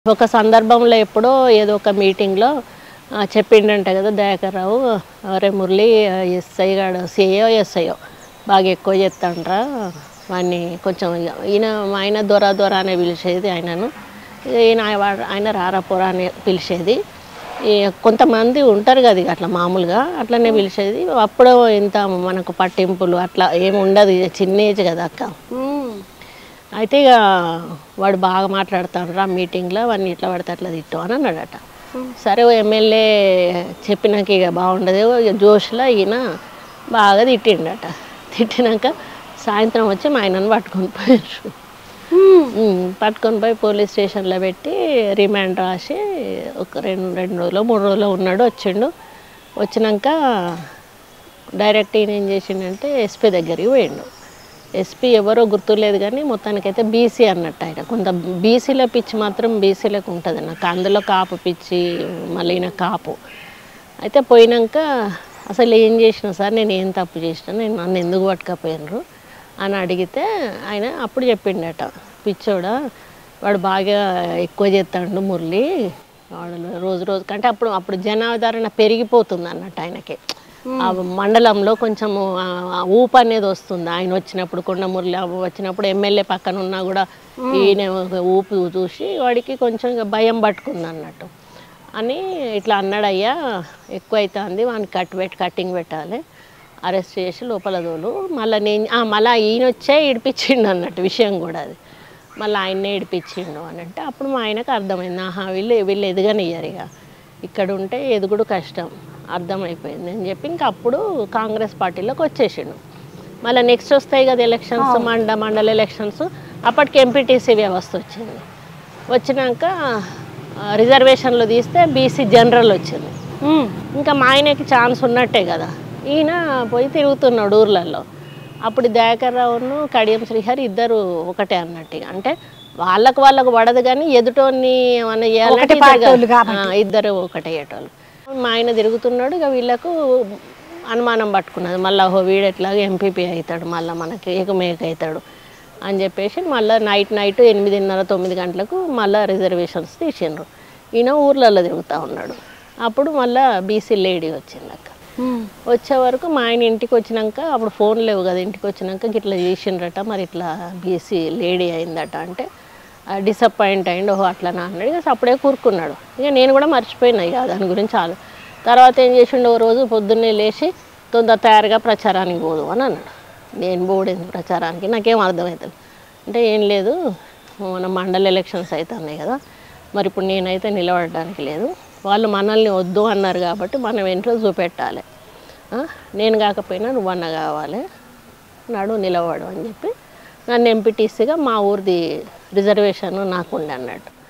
ఒక సందర్భంలో ఎప్పుడో ఏదో ఒక మీటింగ్లో ఆ, చెప్పిండంట కదా దయాకర్ రావు అరే మురళి ఎస్ఐ గాడు సిఐఓ ఎస్ఐఓ బాగా ఎక్కువ చేస్తాండ్రా వాడిని కొంచెం ఇక ఈయన మా ఆయన దొర దొర అనే పిలిచేది ఆయనను ఈయన ఆయన- ఆయన రారా పోరా అని పిలిచేది ఈ కొంతమంది ఉంటారు కదా ఇక అట్లా మామూలుగా అట్లనే పిలిచేది అప్పుడు ఇంత మనకు పట్టింపులు అట్లా ఏమి ఉండదు ఇక చిన్న ఏజ్ కదా అక్క అయితే ఇక వాడు బాగా మాట్లాడుతాడు రా మీటింగ్లో వాడిని ఇట్లా పడితే అట్లా తిట్టు అని అన్నాడట సరే ఓ ఎమ్మెల్యే చెప్పినాక ఇక బాగుండదు ఇక జోష్లో ఈయన బాగా తిట్టిండట తిట్టినాక సాయంత్రం వచ్చి మా ఆయనను పట్టుకొని పోయారు ఉమ్, పట్టుకొని పోయి పోలీస్ స్టేషన్లో పెట్టి రిమాండ్ రాసి ఒక రెండు రెండు రోజులు మూడు రోజులు ఉన్నాడు వచ్చిండు వచ్చినాక డైరెక్ట్ ఈయన ఏం చేసిండంటే ఎస్పీ దగ్గరికి పోయిండు ఎస్పీ ఎవరో గుర్తులేదు కానీ మొత్తానికైతే బీసీ అన్నట్టు ఆయన కొంత బీసీల పిచ్చి మాత్రం బీసీలకు ఉంటుంది నాకు అందులో కాపు పిచ్చి మళ్ళీ ఈయన కాపు అయితే పోయినాక అసలు ఏం చేసిన సార్ నేను ఏం తప్పు చేసిన నేను నన్ను ఎందుకు పట్టుకపోయినరు అని అడిగితే ఆయన అప్పుడు చెప్పిండట పిచ్చోడా వాడు బాగా ఎక్కువ చేస్తాడు మురళి వాడు రోజు రోజు కంటే అప్పుడు అప్పుడు జనాదరణ పెరిగిపోతుంది అన్నట్టు ఆయనకి ఆ మండలంలో కొంచెము ఆ- ఆ ఊపు అనేది వస్తుంది ఆయన వచ్చినప్పుడు కొండ మురళి వచ్చినప్పుడు ఎమ్మెల్యే పక్కన ఉన్నా కూడా ఈయన ఒక ఊపు చూసి వాడికి కొంచెం ఇక భయం పట్టుకుంది అన్నట్టు అని ఇట్లా అన్నాడు అయ్యా ఎక్కువ అవుతుంది వానికి కట్ పెట్టి కట్టింగ్ పెట్టాలి అరెస్ట్ చేసి లోపల తోలు మళ్ళీ నేను ఆ, మళ్ళీ ఈయన వచ్చే ఇడిపించిండు అన్నట్టు విషయం కూడా అది మళ్ళీ ఆయన్నే ఇడిపించిండు అని అంటే అప్పుడు మా ఆయనకు అర్థమైంది ఆహా వీళ్ళు వీళ్ళు ఎదగనియ్యారు ఇక ఇక్కడ ఉంటే ఎదుగుడు కష్టం అర్థమైపోయింది అని చెప్పి ఇంకా అప్పుడు కాంగ్రెస్ పార్టీలోకి వచ్చేసిండు మళ్ళీ నెక్స్ట్ వస్తాయి కదా ఎలక్షన్స్ మండ మండల ఎలక్షన్స్ అప్పటికి ఎంపీటీసీ వ్యవస్థ వచ్చింది వచ్చినాక ఆ, రిజర్వేషన్లు తీస్తే బీసీ జనరల్ వచ్చింది ఇంకా మా ఆయనకి ఛాన్స్ ఉన్నట్టే కదా ఈయన పోయి తిరుగుతున్నాడు ఊర్లలో అప్పుడు దయాకర్ రావును కడియం శ్రీహరి ఇద్దరు ఒకటే అన్నట్టు ఇక. అంటే వాళ్ళకు వాళ్ళకు పడదు కానీ ఎదుటోని ఏమన్నా చేయాలంటే ఇద్దరు కా- ఆ, ఇద్దరు ఒకటేటోళ్ళు మా ఆయన తిరుగుతున్నాడు ఇక వీళ్ళకు అనుమానం పట్టుకున్నది మళ్ళీ ఓహో వీడు ఎట్లాగో ఎంపీపీ అవుతాడు మళ్ళీ మనకి ఏకమేక అవుతాడు అని చెప్పేసి మళ్ళీ నైట్ నైట్ ఎనిమిదిన్నర తొమ్మిది గంటలకు మళ్ళీ రిజర్వేషన్స్ తీసిండ్రు ఈయన ఊర్లలో తిరుగుతూ ఉన్నాడు అప్పుడు మళ్ళీ బీసీ లేడీ వచ్చింది అక్క వచ్చే వరకు మా ఆయన ఇంటికి వచ్చినాక అప్పుడు ఫోన్ లేవు కదా ఇంటికి వచ్చినాక ఇట్లా చేసిండ్రట మరి ఇట్లా బీసీ లేడీ అయిందట అంటే డిసప్పాయింట్ అయింది ఓహో అట్లా నా అన్నాడు ఇక అప్పుడే కూరుకున్నాడు ఇక నేను కూడా మర్చిపోయినా ఇక దాని గురించి చాలు తర్వాత ఏం చేసిండు ఓ రోజు పొద్దున్నే లేచి తొందర తయారుగా ప్రచారానికి పోదు అని అన్నాడు నేను పోడేది ప్రచారానికి నాకేం అర్థమవుతుంది అంటే ఏం లేదు మన మండల ఎలక్షన్స్ అవుతున్నాయి కదా మరి ఇప్పుడు నేనైతే నిలబడడానికి లేదు వాళ్ళు మనల్ని వద్దు అన్నారు కాబట్టి మనం ఏంటో చూపెట్టాలి ఆ, నేను కాకపోయినా నువ్వన్న కావాలి నాడు నిలబడు అని చెప్పి నన్ను ఎంపీటీసీగా మా ఊరిది రిజర్వేషన్ నాకు ఉండే అన్నట్టు